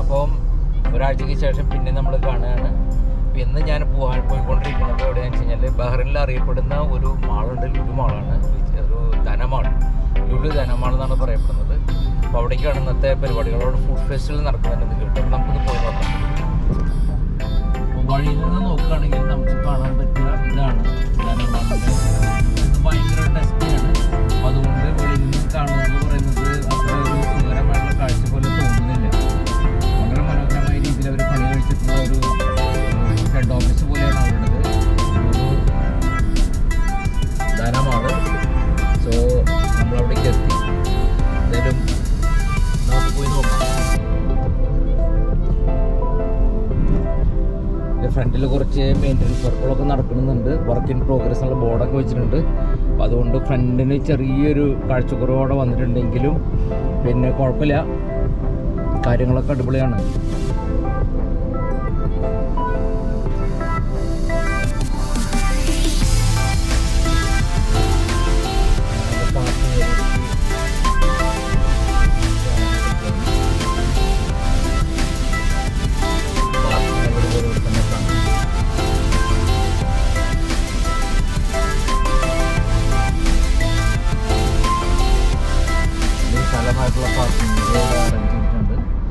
അപ്പം ഒരാഴ്ചയ്ക്ക് ശേഷം പിന്നെ നമ്മൾ കാണുകയാണ് അപ്പം ഇന്ന് ഞാൻ പോകാൻ പോയിക്കൊണ്ടിരിക്കുന്നത് എവിടെയാണെന്ന് വെച്ച് കഴിഞ്ഞാൽ ബഹ്റിനിൽ അറിയപ്പെടുന്ന ഒരു മാളുണ്ട് ലുലു മാളാണ് ഒരു ധനമാൾ ലുലു ധനമാൾ എന്നാണ് പറയപ്പെടുന്നത് അപ്പോൾ അവിടേക്കാണ് ഇന്നത്തെ പരിപാടികളോട് ഫുഡ് ഫെസ്റ്റിവൽ നടക്കുന്നുണ്ടെന്ന് കേട്ടു അപ്പോൾ നമുക്കൊന്ന് പോയി നോക്കാം വഴിയിൽ നിന്ന് നോക്കുകയാണെങ്കിൽ നമുക്ക് കാണാൻ പറ്റുക ഇതാണ് ധനമാളിൻ്റെ ഇത് ഭയങ്കര ടെസ്റ്റിയാണ് അപ്പോൾ അതുകൊണ്ട് വെളിയിൽ നിന്ന് കാണുന്നതെന്ന് പറയുന്നത് അത്ര ഒരു സുഖകരമായിട്ടുള്ള കാഴ്ച പോലെ തോന്നുന്നില്ല വളരെ മനോഹരമായ രീതിയിൽ അവർ പണി കഴിച്ചിട്ടുള്ള ഒരു ഹെഡ് ഓഫീസ് പോലെയാണ് അവരുടേത് ഒരു ധനമാണ് സോ നമ്മളവിടേക്ക് എത്തി എന്തായാലും നമുക്ക് പോയി നോക്കാം ഫ്രണ്ടിൽ കുറച്ച് മെയിൻ്റനൻസ് വർക്കുകളൊക്കെ നടക്കുന്നുണ്ട് വർക്ക് ഇൻ പ്രോഗ്രസ് എന്നുള്ള ബോർഡൊക്കെ വെച്ചിട്ടുണ്ട് അപ്പം അതുകൊണ്ട് ഫ്രണ്ടിന് ചെറിയൊരു കാഴ്ചക്കുറവോടെ വന്നിട്ടുണ്ടെങ്കിലും പിന്നെ കുഴപ്പമില്ല കാര്യങ്ങളൊക്കെ അടിപൊളിയാണ് വിശാലമായിട്ടുള്ള പാർക്കിംഗ് അറേഞ്ച് ചെയ്തിട്ടുണ്ട്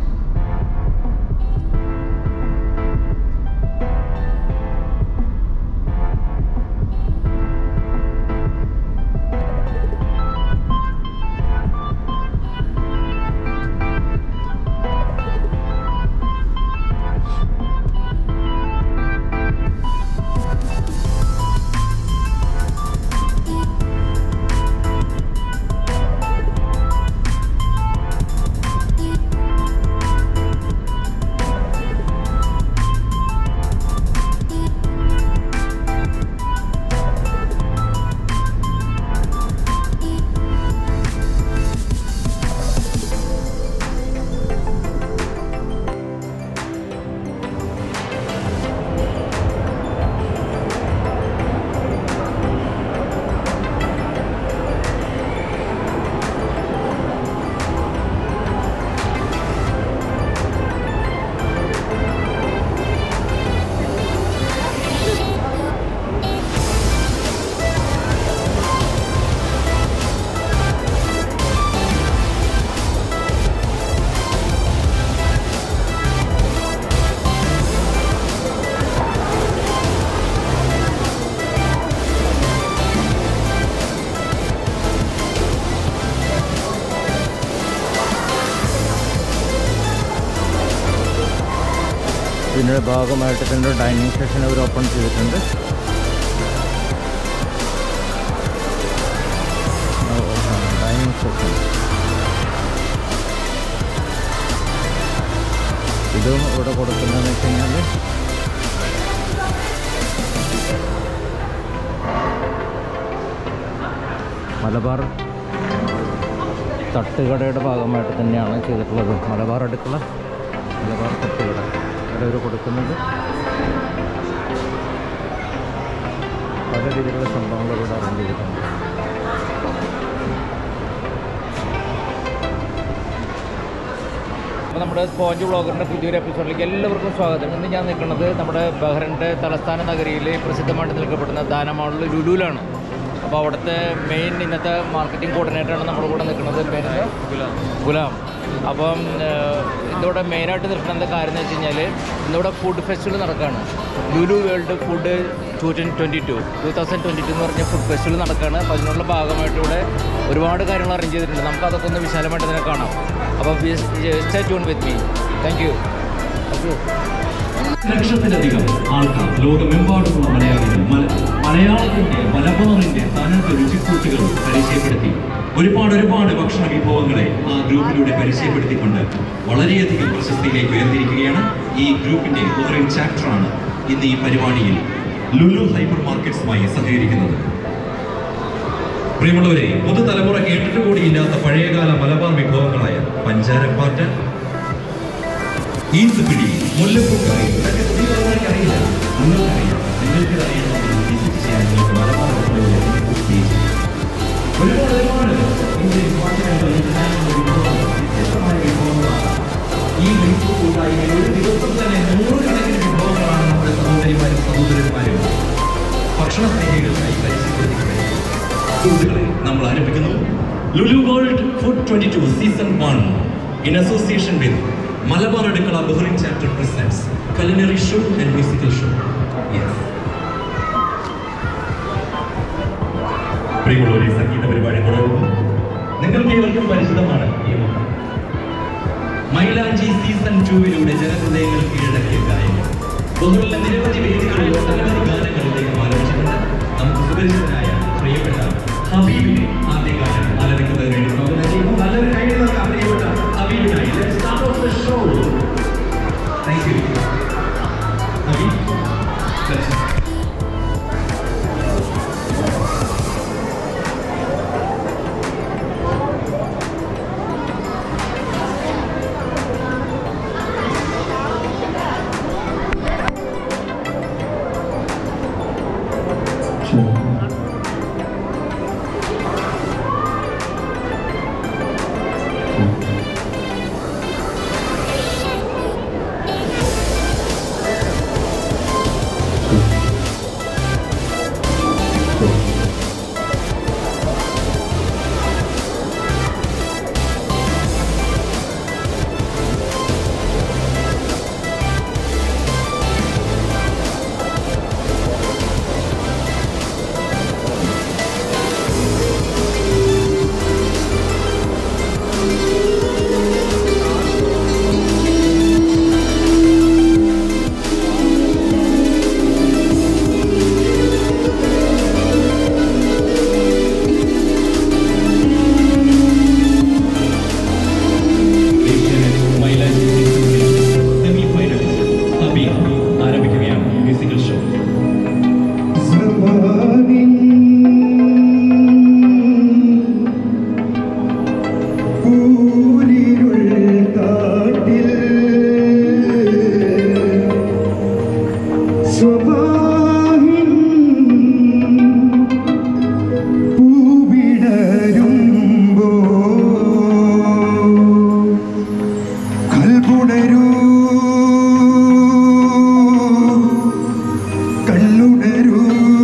ഇതിൻ്റെ ഭാഗമായിട്ട് തന്നെ ഡൈനിങ് സെഷൻ അവർ ഓപ്പൺ ചെയ്തിട്ടുണ്ട് ഡൈനിങ് സെഷൻ ഇതും ഇവിടെ കൊടുക്കുന്നതെന്ന് വെച്ച് കഴിഞ്ഞാൽ മലബാർ തട്ടുകടയുടെ ഭാഗമായിട്ട് തന്നെയാണ് ചെയ്തിട്ടുള്ളത് മലബാർ അടുക്കള മലബാർ തട്ടുകട അവിടെ അവർ കൊടുക്കുന്നത് പല രീതിയിലുള്ള സംഭവങ്ങൾ ഇവിടെ അറേഞ്ച് ചെയ്തിട്ടുണ്ട് അപ്പോൾ നമ്മുടെ സ്പോഞ്ച് ബ്ലോഗറിൻ്റെ പുതിയൊരു എപ്പിസോഡിലേക്ക് എല്ലാവർക്കും സ്വാഗതം ഇന്ന് ഞാൻ നിൽക്കുന്നത് നമ്മുടെ ബഹ്റിൻ്റെ തലസ്ഥാന നഗരിയിൽ പ്രസിദ്ധമായിട്ട് നിൽക്കപ്പെടുന്ന ദാനമാളിൽ ലുലുവിലാണ് അപ്പോൾ അവിടുത്തെ മെയിൻ ഇന്നത്തെ മാർക്കറ്റിംഗ് കോർഡിനേറ്ററാണ് നമ്മുടെ കൂടെ നിൽക്കുന്നത് പേര് ഗുലാം അപ്പം ഏഹ്, ഇന്നിവിടെ മെയിനായിട്ട് നിൽക്കുന്ന കാര്യം എന്ന് വെച്ച് കഴിഞ്ഞാൽ ഇന്നിവിടെ ഫുഡ് ഫെസ്റ്റിവൽ നടക്കുകയാണ് Lulu world food two twenty two two thousand twenty two എന്ന് പറഞ്ഞ ഫുഡ് ഫെസ്റ്റിവൽ നടക്കുകയാണ് അപ്പോൾ അതിനുള്ള ഭാഗമായിട്ട് ഇവിടെ ഒരുപാട് കാര്യങ്ങൾ അറേഞ്ച് ചെയ്തിട്ടുണ്ട് നമുക്ക് അതൊക്കെ ഒന്ന് വിശാലമായിട്ട് ഇതിനെ കാണാം അപ്പോൾ stay tune with me thank you thank you ലക്ഷത്തിലധികം ആൾക്കാർ ലോകമെമ്പാടുമുള്ള മലയാളികൾ മല- മലയാളത്തിന്റെ മലബാറിന്റെ തനത് രുചിക്കൂട്ടുകൾ പരിചയപ്പെടുത്തി ഒരുപാട് ഒരുപാട് ഭക്ഷണ വിഭവങ്ങളെ ആ ഗ്രൂപ്പിലൂടെ പരിചയപ്പെടുത്തിക്കൊണ്ട് വളരെയധികം പ്രശസ്തിയിലേക്ക് ഉയർന്നിരിക്കുകയാണ് ഈ ഗ്രൂപ്പിന്റെ ഓറിയൻ ചാപ്റ്ററാണ് ഇന്ന് ഈ പരിപാടിയിൽ ലുലു ഹൈപ്പർ മാർക്കറ്റ്സുമായി സഹകരിക്കുന്നത് പ്രിയമുള്ളവരെ പുതുതലമുറ കേട്ടിട്ട് കൂടിയില്ലാത്ത പഴയകാല മലബാർ വിഭവങ്ങളായ പഞ്ചാരപ്പാറ്റ ഈന്തുപിടി മുല്ലപ്പൂക്കറി ഇതൊക്കെ പുതിയ തലമുറയ്ക്ക് അറിയില്ല നിങ്ങൾക്കറിയാം നിങ്ങൾക്ക് അറിയണമെങ്കിൽ വിസിറ്റ് ചെയ്യാൻ നിങ്ങൾക്ക് മലബാർ ഹോട്ടലുകളിൽ പ്ലീസ് ഒരുപാട് ഒരുപാട് ഇന്ത്യൻ പാട്ടുകളുടെ വിഭവങ്ങൾ വ്യത്യസ്തമായ വിഭവങ്ങളാണ് ഈ വിഭവ കൂട്ടായി ഭക്ഷണ സ്നേഹികൾക്കായി പരിശീലിപ്പിക്കുന്നത് സുഹൃത്തുക്കളെ നമ്മൾ ആരംഭിക്കുന്നു Lulu world food twenty two season one in association with Malabar Adukkala Bahrain chapter presents culinary show and musical show yes പ്രിയമുള്ളവരെ സംഗീത പരിപാടി തുടരുന്നു നിങ്ങൾക്ക് ഏവർക്കും പരിചിതമാണ് ഈ മുഖം മൈലാഞ്ചി സീസൺ ടൂവിലൂടെ ജനഹൃദയങ്ങൾ കീഴടക്കിയ ഗായകൻ ബഹുറിലെ നിരവധി വേദികളിൽ ഒട്ടനവധി ഗാനങ്ങൾ അദ്ദേഹം ആലപിച്ചിട്ടുണ്ട് നമുക്ക് സുപരിചിതനായ പ്രിയപ്പെട്ട ഹബീബിനെ ആദ്യ ഗാനം ആലപിക്കുന്നതിന് വേണ്ടി സ്വാഗതം ചെയ്യുന്നു നല്ലൊരു കൈ നൽകാം പ്രിയപ്പെട്ട ഹബീബിനായി Let's start off the show. Thank you. Habeeb let's musical show സമാനിൻ കൂരിരുൾ കാട്ടിൽ സ്വഭാവിൻ പൂവിടരുമ്പോ കൽപുണരൂ കണ്ണുണരൂ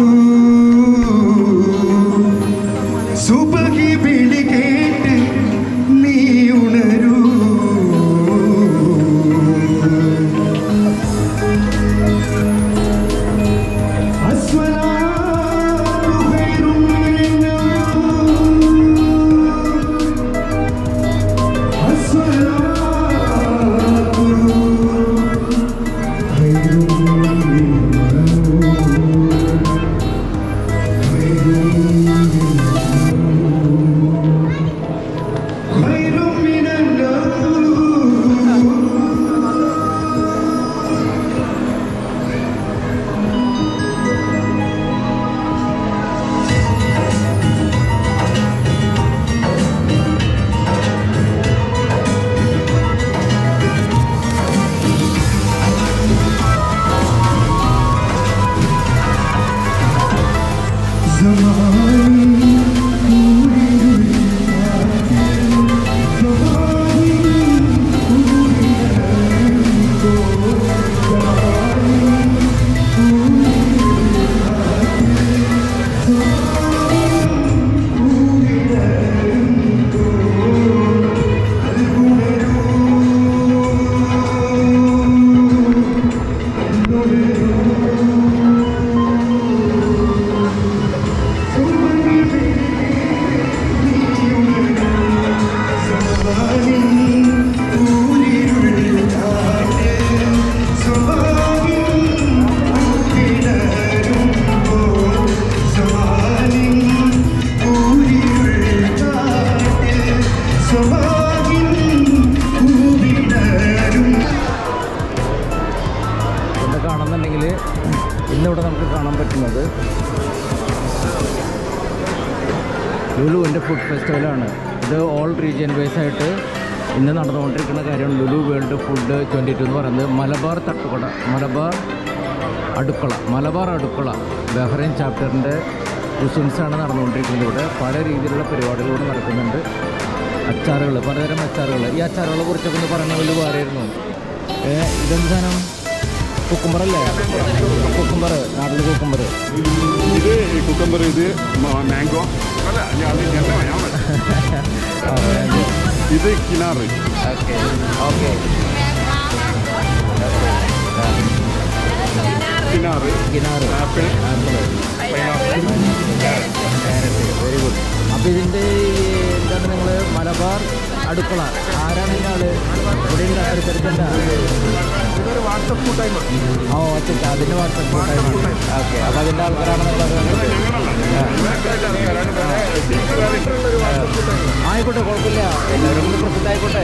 സുബഹി വിളി കേട്ട് നീ ഉണരൂ അസ്വലാത്തു ഖൈറും മിനന്നൗം. അസ്വലാത്തു ഖൈറും മിനന്നൗം. خير من النوم زماني كوري ഇവിടെ കാണുന്നുണ്ടെങ്കിൽ ഇന്നിവിടെ നമുക്ക് കാണാൻ പറ്റുന്നത് ലുലുവിൻ്റെ ഫുഡ് ഫെസ്റ്റിവലാണ് ഇത് ഓൾ റീജിയൻ വൈസ് ആയിട്ട് ഇന്ന് നടന്നുകൊണ്ടിരിക്കുന്ന കാര്യമാണ് Lulu world food twenty two എന്ന് പറയുന്നത് മലബാർ തട്ടുകട മലബാർ അടുക്കള മലബാർ അടുക്കള ബഹ്റൈൻ ചാപ്റ്ററിൻ്റെ കുസിൻസാണ് നടന്നുകൊണ്ടിരിക്കുന്നത് ഇവിടെ പല രീതിയിലുള്ള പരിപാടികൾ ഇവിടെ നടക്കുന്നുണ്ട് അച്ചാറുകൾ പലതരം അച്ചാറുകൾ ഈ അച്ചാറുകളെ കുറിച്ചൊക്കെ ഒന്ന് പറഞ്ഞ വലിയ പറയായിരുന്നു ഏ ഇതെന്ത് സാധനം കുക്കുംബർ അല്ലേ കുക്കുംബർ നാട്ടിൽ കുക്കുംബർ ഇത് കുക്കമ്പർ ഇത് മാംഗോ അല്ല ഞാൻ ഞാൻ ഞാൻ ഇത് കിനാറ് ഓക്കെ ഓക്കെ കിനാറ് ഗിനാറ് ആപ്പിൾ ആപ്പിൾ വെരി ഗുഡ് അപ്പോൾ ഇതിൻ്റെ എന്താണ് നിങ്ങൾ മലബാർ അടുക്കള ആരാണ് ഇതിൻ്റെ ആള് ഇവിടെ ഉണ്ട് അടുത്തടുത്തുണ്ട് ഇതൊരു വാട്സപ്പ് കൂട്ടായ്മ ഓ ഒറ്റ അതിൻ്റെ വാട്സപ്പ് കൂട്ടായ്മ ഓക്കെ അപ്പോൾ അതിൻ്റെ ആൾക്കാരാണ് നിങ്ങൾ ആയിക്കോട്ടെ കുഴപ്പമില്ല എല്ലാവരും കൂടി പ്രസിദ്ധമായിക്കോട്ടെ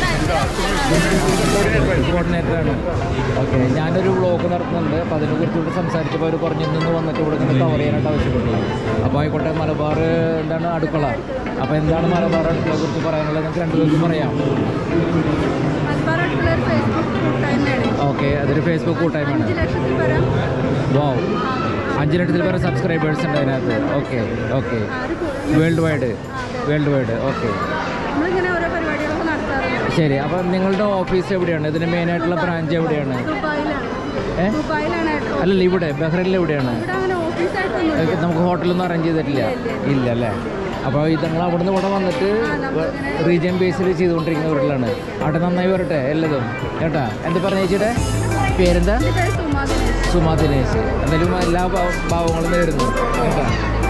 കോർഡിനേറ്ററാണ് ഓക്കെ ഞാനൊരു വ്ളോഗ് നടത്തുന്നുണ്ട് അപ്പോൾ അതിനെ കുറിച്ചുകൂടി സംസാരിച്ചപ്പോൾ അവർ പറഞ്ഞു നിന്ന് വന്നിട്ട് ഇവിടെ ഇങ്ങനെ കവർ ചെയ്യാനായിട്ട് ആവശ്യപ്പെട്ടു അപ്പോൾ ആയിക്കോട്ടെ മലബാർ എന്താണ് അടുക്കള അപ്പോൾ എന്താണ് മലബാർ അടുക്കളയെ കുറിച്ച് പറയാനുള്ളത് നിങ്ങൾക്ക് രണ്ടുപേർക്കും പറയാം മലബാർ അടുക്കള ഒരു ഫേസ്ബുക്ക് കൂട്ടായ്മയാണ് ഓക്കെ അതൊരു ഫേസ്ബുക്ക് കൂട്ടായ്മയാണ് അഞ്ച് ലക്ഷത്തിൽ പരം വാവ് അഞ്ച് ലക്ഷത്തിൽ പേരെ സബ്സ്ക്രൈബേഴ്സ് ഉണ്ട് അതിനകത്ത് okay okay world wide world wide okay നമ്മളിങ്ങനെ ഓരോ പരിപാടികളൊക്കെ നടത്താറുണ്ട് ശരി അപ്പം നിങ്ങളുടെ ഓഫീസ് എവിടെയാണ് ഇതിൻ്റെ മെയിനായിട്ടുള്ള ബ്രാഞ്ച് എവിടെയാണ് ദുബായിലാണ് ഏ ദുബായിലാണ് കേട്ടോ അല്ലല്ല ഇവിടെ ബഹ്റൈനിൽ എവിടെയാണ് ഇവിടെ അങ്ങനെ ഓഫീസായിട്ടൊന്നും ഏ, നമുക്ക് ഹോട്ടലൊന്നും അറേഞ്ച് ചെയ്തിട്ടില്ല ഇല്ല അല്ലേ അപ്പോൾ ഇത് നിങ്ങൾ അവിടുന്ന് ഇവിടെ വന്നിട്ട് റീജിയൻ ബേസിൽ ചെയ്തുകൊണ്ടിരിക്കുന്നവരിലാണ് അവിടെ നന്നായി വരട്ടെ എല്ലതും കേട്ടാ എന്താ പറഞ്ഞ ചേച്ചിയുടെ പേരെന്താ എൻ്റെ പേര് സുമാ ദിനേശ് സുമാ ദിനേശ് എന്തായാലും എല്ലാ ഭാവ- ഭാവങ്ങളും നേരുന്നു കേട്ടാ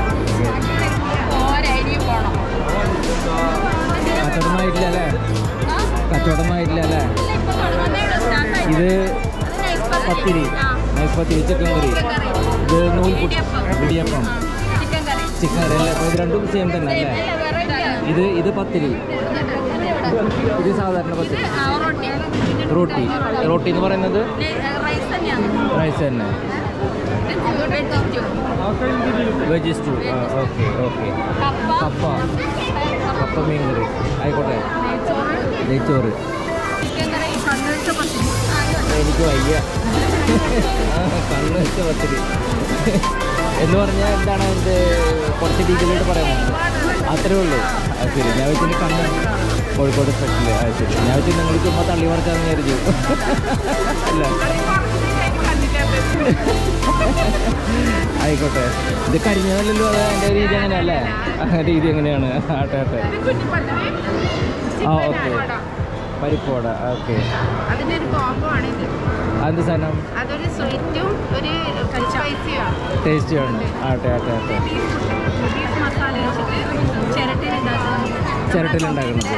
കച്ചവടമൊന്നും ആയിട്ടില്ല അല്ലേ കച്ചവടമൊന്നും ആയിട്ടില്ല അല്ലേ ഇത് പത്തിരി നൈസ് പത്തിരി ചിക്കൻ കറി ഇത് നൂൽപുട്ട് ഇടിയപ്പം ചിക്കൻ കറി അല്ലേ അപ്പോൾ ഇത് രണ്ടും സെയിം തന്നെ അല്ലേ ഇത് ഇത് പത്തിരി ഇത് സാധാരണ പത്തിരി റോട്ടി റോട്ടി എന്ന് പറയുന്നത് റൈസ് തന്നെ വെജ് സ്റ്റൂ ആ ഓക്കെ ഓക്കെ കപ്പ കപ്പ മീൻ കറി ആയിക്കോട്ടെ നെയ്ച്ചോറ് എനിക്ക് വയ്യ ആ, കണ്ണ് വെച്ച പത്തിരി എന്ന് പറഞ്ഞാൽ എന്താണ് അതിൻ്റെ കുറച്ച് ഡീറ്റെയിലായിട്ട് പറയുന്നത് അത്രേ ഉള്ളൂ അത് ശരി ഞാൻ വെച്ചിട്ട് കണ്ണ് കോഴിക്കോട് സ്പെഷ്യൽ അത് ശരി ഞാൻ വെച്ചിട്ട് നിങ്ങൾ ചുമ്മാ തള്ളി മറിച്ചാന്ന് വിചാരിച്ചു അല്ല ആയിക്കോട്ടെ ഇത് കരിഞ്ഞതല്ലല്ലോ അത് അതിൻ്റെ രീതി എങ്ങനെയല്ലേ ആ, രീതി എങ്ങനെയാണ് ആട്ടെ ആട്ടെ ആ ഓക്കെ പരിപ്പോട ഓക്കെ അതിൻ്റെ ഒരു കോംബോ ആണ് ഇത് അതെന്ത് സാധനം അതൊരു സ്വീറ്റും ഒരു സ്പൈസിയുമാണ് ടേസ്റ്റി ആണ് ആട്ടെ ആട്ടെ ആട്ടെ ബീഫ് മസാല വെച്ചിട്ട് ചിരട്ടയിൽ ഉണ്ടാക്കുന്നത് ചിരട്ടിലുണ്ടാക്കുന്നത്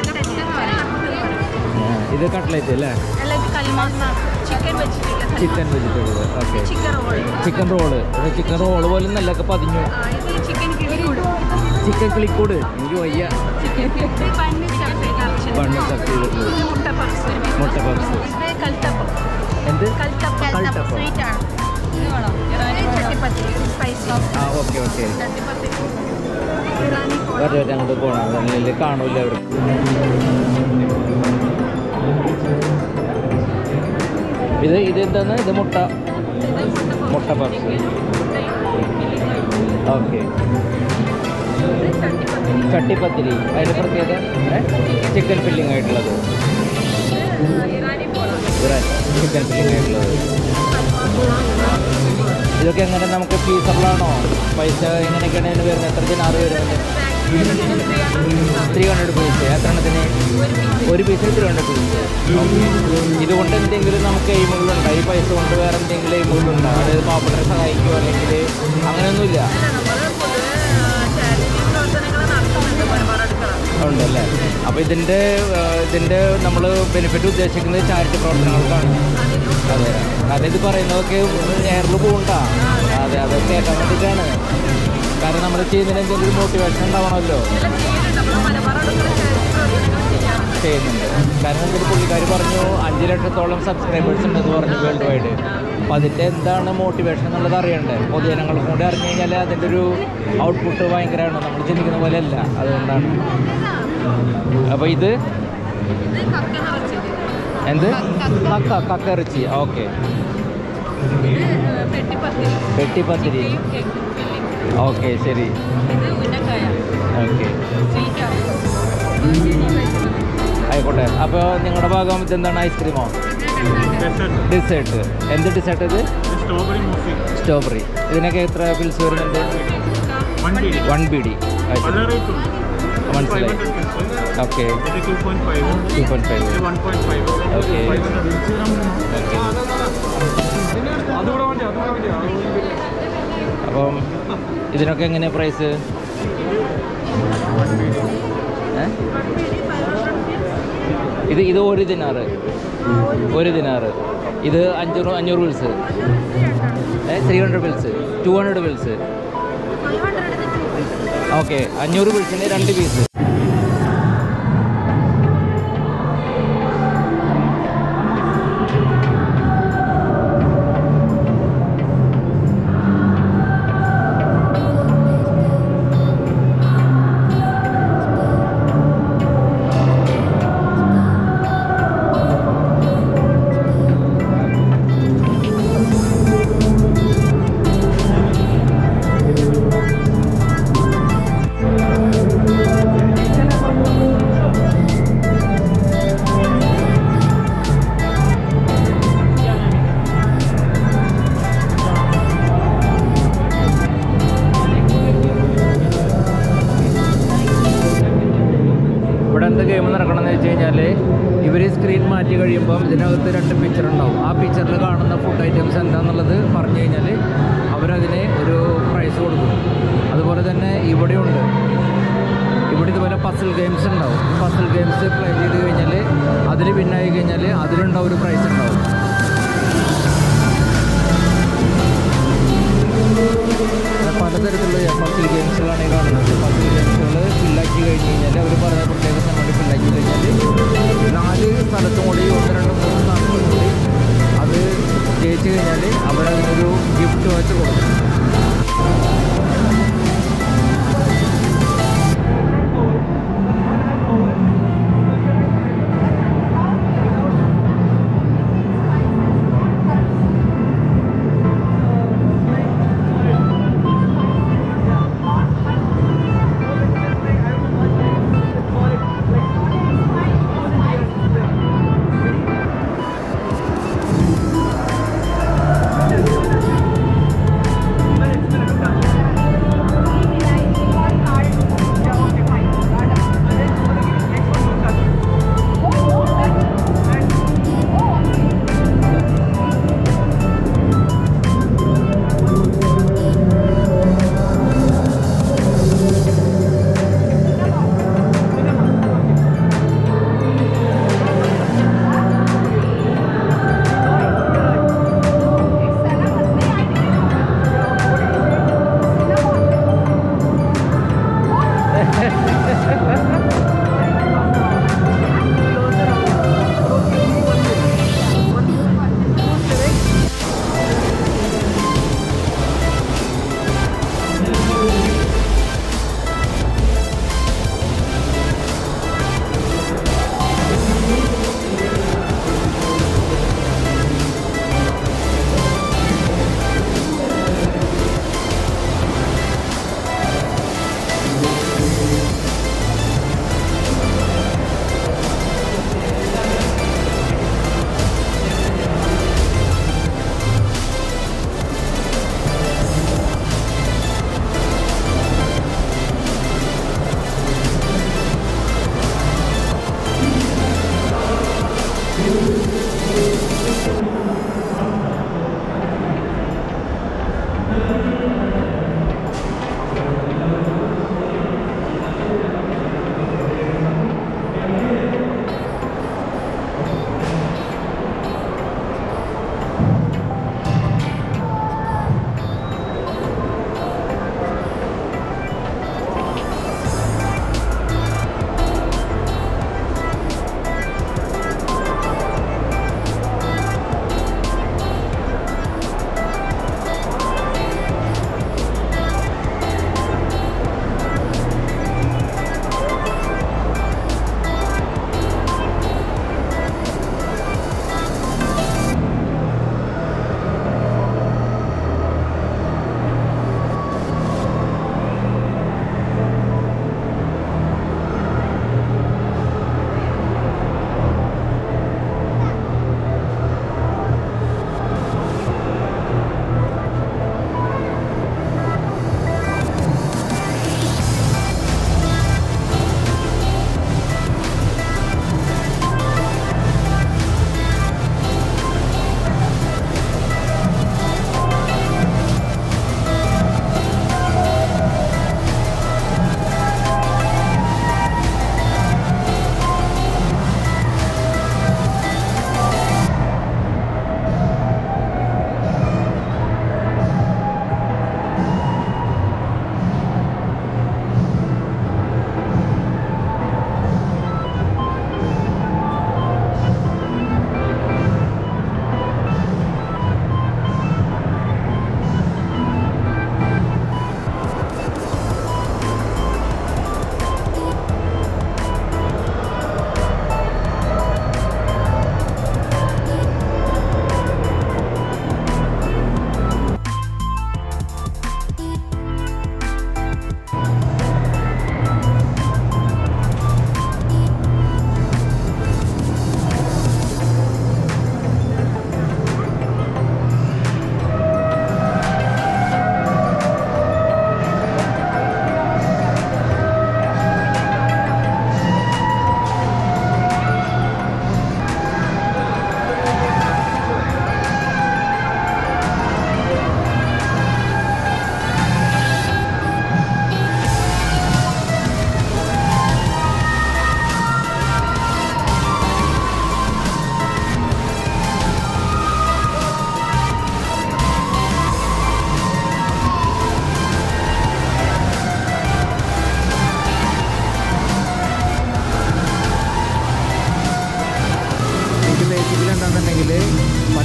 ആ, ഇത് കട്ട്ലേറ്റ് അല്ലേ അല്ലെങ്കിൽ കൽമാസ ചിക്കൻ വെച്ചിട്ടില്ല chicken vegetable okay chicken roll chicken roll ഇത് ചിക്കൻ റോള് പോലും നല്ലൊക്കെ പതിഞ്ഞു ഇത് ചിക്കൻ കിളിക്കൂട് ചിക്കൻ കിളിക്കൂട് എനിക്ക് വയ്യ ഇത് ബണ്ണ് സ്റ്റഫ് ചെയ്ത ബണ്ണ് stuff ചെയ്തിട്ടുള്ളത്. ഇത് മുട്ട പപ്സ് ഒരു piece മുട്ട പപ്സ് ഇത് കൽത്തപ്പം എന്ത് കൽത്തപ്പം കൽത്തപ്പം. സ്വീറ്റ് ആണ് ഇത് വേണോ ഇറാനി ചട്ടിപ്പത്തിരി സ്പൈസി ആ ഓക്കെ ഓക്കെ ചട്ടിപ്പത്തിരി ഇറാനി കോഴ വരെ വരെ അങ്ങോട്ട് പോകണം അല്ലെങ്കിൽ കാണൂല അവർ ഇത് ഇത് എന്താണ് ഇത് മുട്ട മുട്ട പപ്സ് ഓക്കെ ഇത് ചട്ടിപ്പത്തിരി ചട്ടിപ്പത്തിരി അതിൻ്റെ പ്രത്യേകത ചിക്കൻ ഫില്ലിംഗ് ആയിട്ടുള്ളത് ഇത് ഇറാനി കോള ചിക്കൻ ഫില്ലിംഗ് ആയിട്ടുള്ളത് ഇതൊക്കെ എങ്ങനെ നമുക്ക് ഫീസബിളാണോ പൈസ എങ്ങനെയൊക്കെയാണ് ഇതിന് വരുന്നത് എത്ര ദിനാറ് വരുന്നത് ത്രീ ഹൺഡ്രഡ് പീസ് എത്ര എണ്ണത്തിന് ഒരു പീസിന് ത്രീ ഹൺഡ്രഡ് പീസ് ഇതുകൊണ്ട് എന്തെങ്കിലും നമുക്ക് എയിമുകളുണ്ടോ ഈ പൈസ കൊണ്ട് വേറെ എന്തെങ്കിലും എയിമുകളുണ്ടോ അതായത് പാവപ്പെട്ടവരെ സഹായിക്കുമോ അല്ലെങ്കിൽ അങ്ങനെയൊന്നുമില്ല ചാരിറ്റി പ്രവർത്തനങ്ങൾ നടത്തുന്നുണ്ട് മലബാർ അടുക്കള ഉണ്ടല്ലേ അപ്പോൾ ഇതിൻ്റെ ഇതിൻ്റെ നമ്മൾ ബെനിഫിറ്റ് ഉദ്ദേശിക്കുന്നത് ചാരിറ്റി പ്രവർത്തനങ്ങൾക്കാണ് അതെ കാരണം ഇത് പറയുന്നതൊക്കെ എയറിൽ പോകണ്ട അതെ അത് കേൾക്കാൻ വേണ്ടിയിട്ടാണ് കാരണം നമ്മൾ ചെയ്യുന്നതിന് എന്തെങ്കിലും ഒരു മോട്ടിവേഷൻ ഉണ്ടാവണമല്ലോ ഇതെല്ലാം ചെയ്യുന്നുണ്ട് നമ്മൾ മലബാർ അടുക്കള ചാരിറ്റി പ്രവർത്തനങ്ങൾ ചെയ്യാറുണ്ട് ചെയ്യുന്നുണ്ട് കാരണം എന്തൊരു പുള്ളിക്കാർ പറഞ്ഞു അഞ്ച് ലക്ഷത്തോളം സബ്സ്ക്രൈബേഴ്സ് ഉണ്ടെന്ന് പറഞ്ഞു വേൾഡ് വൈഡ് അപ്പോൾ അതിൻ്റെ എന്താണ് മോട്ടിവേഷൻ എന്നുള്ളത് അറിയണ്ടേ പൊതുജനങ്ങൾക്കും കൂടി അറിഞ്ഞു കഴിഞ്ഞാൽ അതിൻ്റെ ഒരു ഔട്ട്പുട്ട് ഭയങ്കരമാണ് നമ്മൾ ചിന്തിക്കുന്ന പോലെയല്ല അതുകൊണ്ടാണ് അപ്പോൾ ഇത് ഇത് കക്ക നിറച്ചത് എന്ത് കക്ക കക്ക ഇറച്ചി ഓക്കെ ഇത് പെട്ടിപ്പത്തിരി വെട്ടിപ്പത്തിരി ചിക്കയും എഗ്ഗും ഫില്ലിംഗ് ഓക്കെ ശരി ഇത് ഉന്നക്കായ ഓക്കെ സ്വീറ്റാണ് ആയിക്കോട്ടെ അപ്പോൾ നിങ്ങളുടെ ഭാഗം ഇതെന്താണ് ഐസ്ക്രീമോ ഇത് ഡിസേർട്ട് എന്ത് ഡിസേർട്ട് ഇത് സ്ട്രോബെറി മൂസി സ്ട്രോബെറി ഇതിനൊക്കെ എത്ര ബിൽസ് വരുന്നുണ്ട് one B one B D പല റേറ്റ് ഉണ്ട് മനസ്സിലായി ഓക്കെ ഇത് two point five two point five ഇത് one point five Okay. Five hundred okay അതുകൂടെ വേണ്ടി അതുകൂടെ വേണ്ടി അപ്പം ഇതിനൊക്കെ എങ്ങനെയാണ് പ്രൈസ് ഇത് ഇത് ഒരു ദിനാറ് ഒരു ദിനാറ് ഇത് അഞ്ഞൂറ് അഞ്ഞൂറ് fils three hundred fils two hundred fils okay അഞ്ഞൂറ് ബിൽസിന് രണ്ട് പീസ് ഇവിടെ എന്ത് ഗെയിം നടക്കണമെന്ന് വെച്ച് കഴിഞ്ഞാൽ ഇവർ സ്ക്രീൻ മാറ്റി കഴിയുമ്പം ഇതിനകത്ത് രണ്ട് പിക്ചർ ഉണ്ടാവും ആ പിക്ചറിൽ കാണുന്ന ഫുഡ് ഐറ്റംസ് എന്താണെന്നുള്ളത് പറഞ്ഞു കഴിഞ്ഞാൽ അവരതിന് ഒരു പ്രൈസ് കൊടുക്കും അതുപോലെ തന്നെ ഇവിടെയുണ്ട് ഇവിടെ ഇതുപോലെ പസിൽ ഗെയിംസ് ഉണ്ടാവും പസിൽ ഗെയിംസ് പ്ലേ ചെയ്ത് കഴിഞ്ഞാൽ അതിൽ വിന്നായി കഴിഞ്ഞാൽ അതിലുണ്ടാവും ഒരു പ്രൈസ് ഉണ്ടാവും അങ്ങനെ പലതരത്തിലുള്ള പസിൽ ഗെയിംസുകളാണ് ഈ കാണുന്നത് പസിൽ ഗെയിംസുകൾ ഫില്ലാക്കി കഴിഞ്ഞ് കഴിഞ്ഞാൽ അവർ പറയുന്ന പ്രത്യേക സമയത്ത് ഫില്ലാക്കി കഴിഞ്ഞാൽ നാല് സ്ഥലത്തും കൂടി ഒന്ന് രണ്ട് മൂന്ന് സ്ഥലത്തും കൂടി അത് ജയിച്ചു കഴിഞ്ഞാൽ അവരതിനൊരു ഗിഫ്റ്റ് വെച്ച് കൊടുക്കും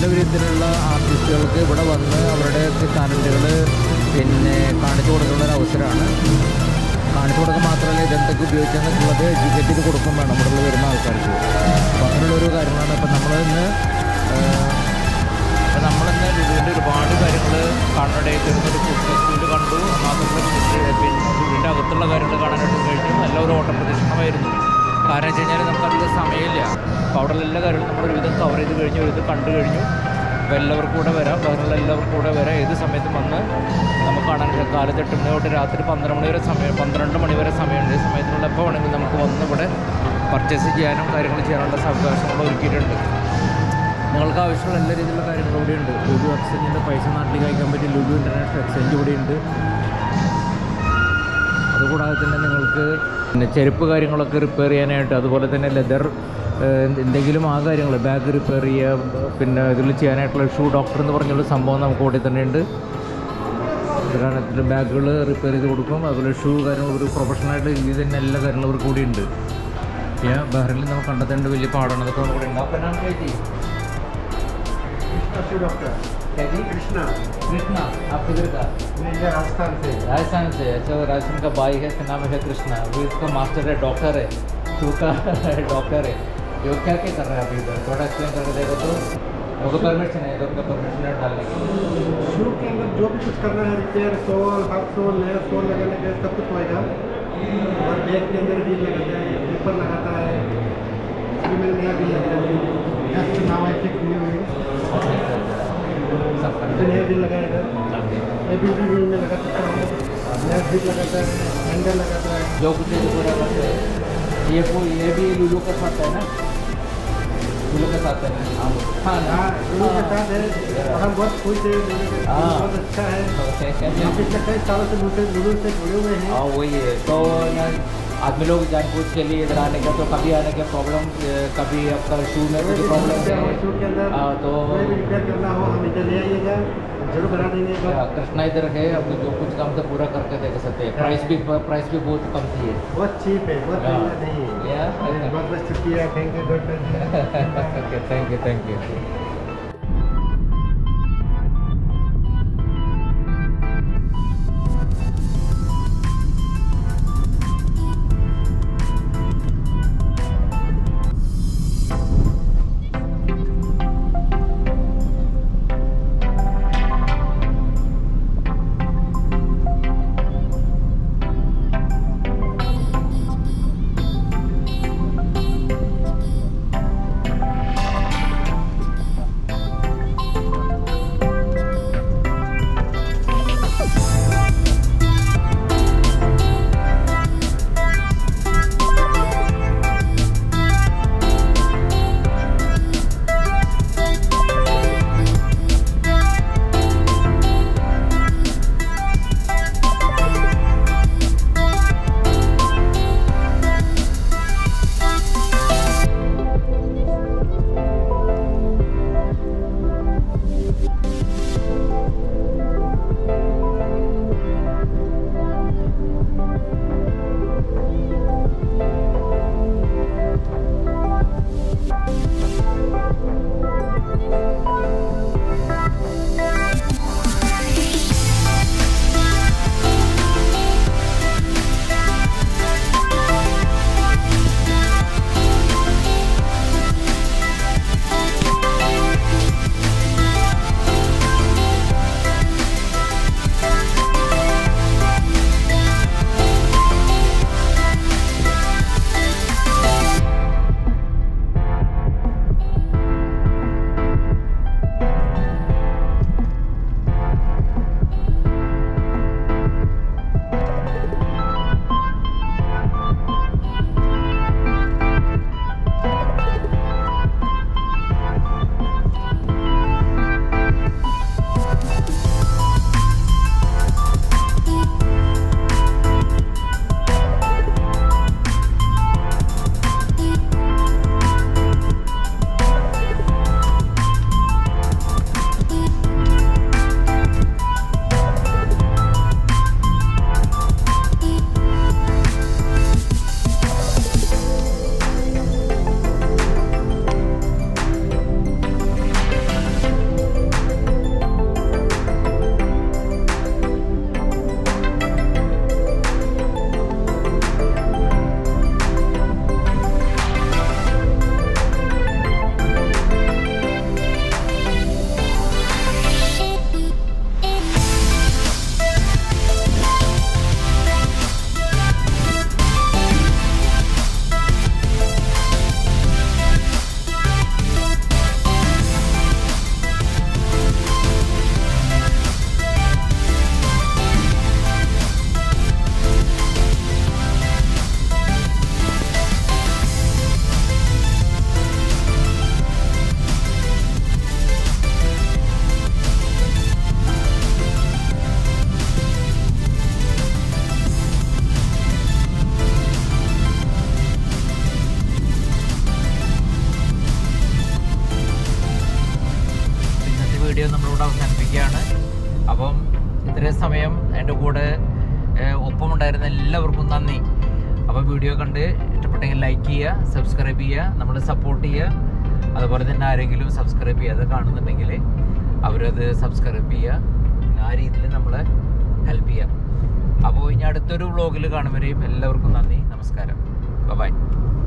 വിധത്തിലുള്ള ആർട്ടിസ്റ്റുകൾക്ക് ഇവിടെ വന്ന് അവരുടെ ടാലൻറ്റുകൾ പിന്നെ കാണിച്ചു കൊടുക്കുന്ന ഒരു അവസരമാണ് കാണിച്ചു കൊടുക്കുക മാത്രമല്ല ഇതെന്തൊക്കെ ഉപയോഗിച്ചെന്നുള്ളത് എഡ്യൂക്കേറ്റ് ചെയ്ത് കൊടുക്കും വേണം ഇവിടെ വരുന്ന ആൾക്കാർക്ക് അപ്പോൾ അങ്ങനെയുള്ള ഒരു കാര്യങ്ങളാണ് ഇപ്പം നമ്മൾ ഇന്ന് അപ്പോൾ നമ്മളിന്ന് ലുലുവിൻ്റെ ഒരുപാട് കാര്യങ്ങൾ കാണാനായിട്ട് ഒരു ഫുഡ് സ്കൂൾ കണ്ടു മാത്രമല്ല പിന്നെ ലുലുവിൻ്റെ അകത്തുള്ള കാര്യങ്ങൾ കാണാനായിട്ട് കഴിഞ്ഞു എല്ലാം ഒരു ഓട്ട പ്രദക്ഷിണമായിരുന്നു കാരണം വെച്ച് കഴിഞ്ഞാൽ നമുക്ക് അധികം സമയമില്ല അപ്പോൾ അവിടെയുള്ള എല്ലാ കാര്യങ്ങളും നമ്മൾ ഒരുവിധം കവർ ചെയ്ത് കഴിഞ്ഞു ഒരുവിധം കണ്ടു കഴിഞ്ഞു അപ്പോൾ എല്ലാവർക്കും കൂടെ വരാം വേറെയുള്ള എല്ലാവർക്കും കൂടെ വരാം ഏത് സമയത്തും വന്ന് നമുക്ക് കാണാൻ കാലത്ത് എട്ട് മണി തൊട്ട് രാത്രി പന്ത്രണ്ട് മണി വരെ സമയം പന്ത്രണ്ട് മണി വരെ സമയമുണ്ട് ഈ സമയത്തിനുള്ള എപ്പോൾ വേണമെങ്കിലും നമുക്ക് വന്ന് ഇവിടെ പർച്ചേസ് ചെയ്യാനും കാര്യങ്ങൾ ചെയ്യാനുള്ള അവകാശങ്ങൾ ഒരുക്കിയിട്ടുണ്ട് നിങ്ങൾക്ക് ആവശ്യമുള്ള എല്ലാ രീതിയിലുള്ള കാര്യങ്ങളും ഇവിടെ ഉണ്ട് ലുലു എക്സ്ചേഞ്ചിൻ്റെ പൈസ നാട്ടിലേക്ക് അയക്കാൻ പറ്റിയ ലുലു ഇൻ്റർനാഷണൽ എക്സ്ചേഞ്ച് ഇവിടെ ഉണ്ട് അതുകൂടാതെ തന്നെ നിങ്ങൾക്ക് പിന്നെ ചെരുപ്പ് കാര്യങ്ങളൊക്കെ റിപ്പയർ ചെയ്യാനായിട്ട് അതുപോലെ തന്നെ ലെതർ എന്തെങ്കിലും ആ കാര്യങ്ങൾ ബാഗ് റിപ്പയർ ചെയ്യുക പിന്നെ ഇതിൽ ചെയ്യാനായിട്ടുള്ള ഷൂ ഡോക്ടർ എന്ന് പറഞ്ഞുള്ള സംഭവം നമുക്ക് ഇവിടെ തന്നെ ഉണ്ട് ഉദാഹരണത്തിന് ബാഗുകൾ റിപ്പയർ ചെയ്ത് കൊടുക്കും അതുപോലെ ഷൂ കാര്യങ്ങൾ ഒരു പ്രൊഫഷണലായിട്ട് ഇത് തന്നെ എല്ലാ കാര്യങ്ങളും ഇവർക്ക് കൂടി ഉണ്ട് പിന്നെ ബഹ്റിനിൽ നമുക്ക് കണ്ടെത്തേണ്ട വലിയ പാടാണ് അതൊക്കെ നമ്മുടെ ഉണ്ട് അപ്പം ഞാൻ ചേച്ചി डॉक्टर ചേച്ചി कृष्णा कृष्णा आप किधर का मैं इधर राजस्थान से राजस्थान से अच्छा वो राजस्थान का भाई है इसका नाम है कृष्णा वो इसका मास्टर है डॉक्टर है शू का डॉक्टर है ये वो क्या क्या कर रहा है अभी इधर थोड़ा एक्सप्लेन करके देखो तो उनको परमिशन है इधर उनका परमिशन है डालने की शू के अंदर जो भी कुछ करना है रिपेयर सोल हाफ सोल नया सोल लगाने का सब कुछ होएगा और बैग के अंदर भी लगाता है पेपर लगाता है इसमें मैंने नया भी लगाया है नाम है चेक हुई हुई सब ये करते नया भी लगाएगा हैं ये भी भी में लगा सकता हूँ नया भी लगाता है हैंडल लगाता है जो कुछ है पूरा करते हैं ये को ये भी लुलू का साथ है ना लुलू के साथ है ना हाँ हाँ हाँ दोनों के साथ है और हम बहुत खुश हैं दोनों के हाँ। बहुत अच्छा है Okay, okay, हम okay. पिछले कई सालों से लूटे लूडो से जुड़े हुए हैं हाँ वही है तो ना आदमी लोग जानबूझ के लिए इधर आने का तो कभी आने का प्रॉब्लम कभी आपका शू में कोई कुछ भी प्रॉब्लम समस्या हो है शू के अंदर हाँ तो कोई भी रिपेयर करना हो हम इधर ले आइएगा जरूर बना देंगे हाँ, बस कृष्णा इधर है अपने जो कुछ काम तो पूरा करके दे सकते हैं प्राइस भी प्राइस भी बहुत कम थी है बहुत चीप है बहुत हाँ। महंगा नहीं है Yeah. बहुत बहुत शुक्रिया thank you doctor okay thank you thank you video നമ്മളിവിടെ അവസാനിപ്പിക്കുകയാണ് അപ്പം ഇത്രയും സമയം എൻ്റെ കൂടെ ഏഹ്, ഒപ്പമുണ്ടായിരുന്ന എല്ലാവർക്കും നന്ദി അപ്പോൾ വീഡിയോ കണ്ട് ഇഷ്ടപ്പെട്ടെങ്കിൽ ലൈക്ക് ചെയ്യുക സബ്സ്ക്രൈബ് ചെയ്യുക നമ്മൾ സപ്പോർട്ട് ചെയ്യുക അതുപോലെ തന്നെ ആരെങ്കിലും സബ്സ്ക്രൈബ് ചെയ്യാതെ കാണുന്നുണ്ടെങ്കിൽ അവരത് സബ്സ്ക്രൈബ് ചെയ്യുക പിന്നെ ആ രീതിയിൽ നമ്മളെ ഹെൽപ്പ് ചെയ്യുക അപ്പോൾ ഇനി അടുത്തൊരു വ്ളോഗിൽ കാണുമ്പോഴേയും എല്ലാവർക്കും നന്ദി നമസ്കാരം ബൈ